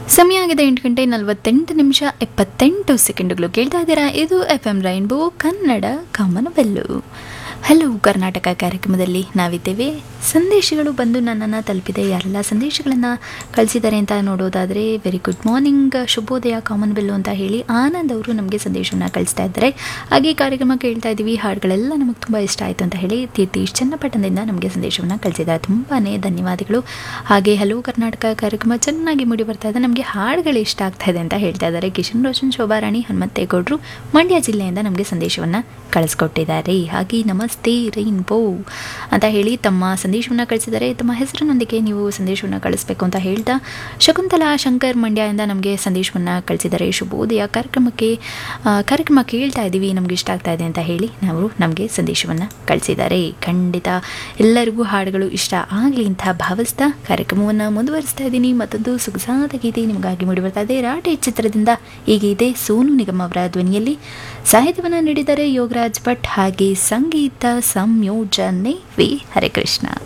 ಸಮಯ ಆಗಿದೆ ಎಂಟು ಗಂಟೆ ನಲವತ್ತೆಂಟು ನಿಮಿಷ ಎಪ್ಪತ್ತೆಂಟು ಸೆಕೆಂಡುಗಳು ಕೇಳ್ತಾ ಇದ್ದೀರಾ ಇದು ಎಫ್ ಎಂ ರೈನ್ಬೋ ಕನ್ನಡ ಕಾಮನವೆಲ್ಲು ಹಲೋ ಕರ್ನಾಟಕ ಕಾರ್ಯಕ್ರಮದಲ್ಲಿ ನಾವಿದ್ದೇವೆ ಸಂದೇಶಗಳು ಬಂದು ನನ್ನನ್ನು ತಲುಪಿದೆ ಯಾರೆಲ್ಲ ಸಂದೇಶಗಳನ್ನು ಕಳಿಸಿದ್ದಾರೆ ಅಂತ ನೋಡೋದಾದರೆ ವೆರಿ ಗುಡ್ ಮಾರ್ನಿಂಗ್ ಶುಭೋದಯ ಕಾಮನ್ವೆಲ್ಲು ಅಂತ ಹೇಳಿ ಆನಂದ್ ಅವರು ನಮಗೆ ಸಂದೇಶವನ್ನು ಕಳಿಸ್ತಾ ಇದ್ದಾರೆ ಹಾಗೆ ಕಾರ್ಯಕ್ರಮ ಕೇಳ್ತಾ ಇದ್ದೀವಿ ಹಾಡುಗಳೆಲ್ಲ ನಮಗೆ ತುಂಬ ಇಷ್ಟ ಆಯಿತು ಅಂತ ಹೇಳಿ ತೀರ್ಥೀಶ್ ಚನ್ನಪಟ್ಟಣದಿಂದ ನಮಗೆ ಸಂದೇಶವನ್ನು ಕಳಿಸಿದ್ದಾರೆ ತುಂಬಾ ಧನ್ಯವಾದಗಳು ಹಾಗೆ ಹಲೋ ಕರ್ನಾಟಕ ಕಾರ್ಯಕ್ರಮ ಚೆನ್ನಾಗಿ ಮೂಡಿ ಬರ್ತಾ ಇದೆ ನಮಗೆ ಹಾಡುಗಳು ಇಷ್ಟ ಆಗ್ತಾ ಇದೆ ಅಂತ ಹೇಳ್ತಾ ಇದ್ದಾರೆ ಕಿಶನ್ ರೋಷನ್ ಶೋಭಾರಾಣಿ ಹನುಮಂತೇಗೌಡರು ಮಂಡ್ಯ ಜಿಲ್ಲೆಯಿಂದ ನಮಗೆ ಸಂದೇಶವನ್ನು ಕಳಿಸ್ಕೊಟ್ಟಿದ್ದಾರೆ ಹಾಗೆ ನಮಸ್ತೆ ರೈನ್ಬೋ ಅಂತ ಹೇಳಿ ತಮ್ಮ ಸಂದೇಶವನ್ನು ಕಳಿಸಿದ್ದಾರೆ ತಮ್ಮ ಹೆಸರಿನೊಂದಿಗೆ ನೀವು ಸಂದೇಶವನ್ನು ಕಳಿಸ್ಬೇಕು ಅಂತ ಹೇಳ್ತಾ ಶಕುಂತಲಾ ಶಂಕರ್ ಮಂಡ್ಯದಿಂದ ನಮಗೆ ಸಂದೇಶವನ್ನು ಕಳಿಸಿದ್ದಾರೆ ಶುಭೋದಯ ಕಾರ್ಯಕ್ರಮಕ್ಕೆ ಆ, ಕಾರ್ಯಕ್ರಮ ಕೇಳ್ತಾ ಇದ್ದೀವಿ ನಮಗೆ ಇಷ್ಟ ಆಗ್ತಾ ಇದೆ ಅಂತ ಹೇಳಿ ನಾವು ನಮಗೆ ಸಂದೇಶವನ್ನು ಕಳಿಸಿದ್ದಾರೆ ಖಂಡಿತ ಎಲ್ಲರಿಗೂ ಹಾಡುಗಳು ಇಷ್ಟ ಆಗಲಿ ಅಂತ ಭಾವಿಸ್ತಾ ಕಾರ್ಯಕ್ರಮವನ್ನು ಮುಂದುವರಿಸ್ತಾ ಇದ್ದೀನಿ ಮತ್ತೊಂದು ಸೊಗಸಾದ ಗೀತೆ ನಿಮಗಾಗಿ ಮೂಡಿ ಬರ್ತಾ ಇದೆ ರಾಟೆ ಚಿತ್ರದಿಂದ ಈ ಗೀತೆ ಸೋನು ನಿಗಮ್ ಅವರ ಧ್ವನಿಯಲ್ಲಿ ಸಾಹಿತ್ಯವನ್ನು ನೀಡಿದ್ದಾರೆ ಯೋಗರಾಜ್ ಭಟ್ ಹಾಗೆ ಸಂಗೀತ ಸಂಯೋಜನೆ ವಿ ಹರಿಕೃಷ್ಣ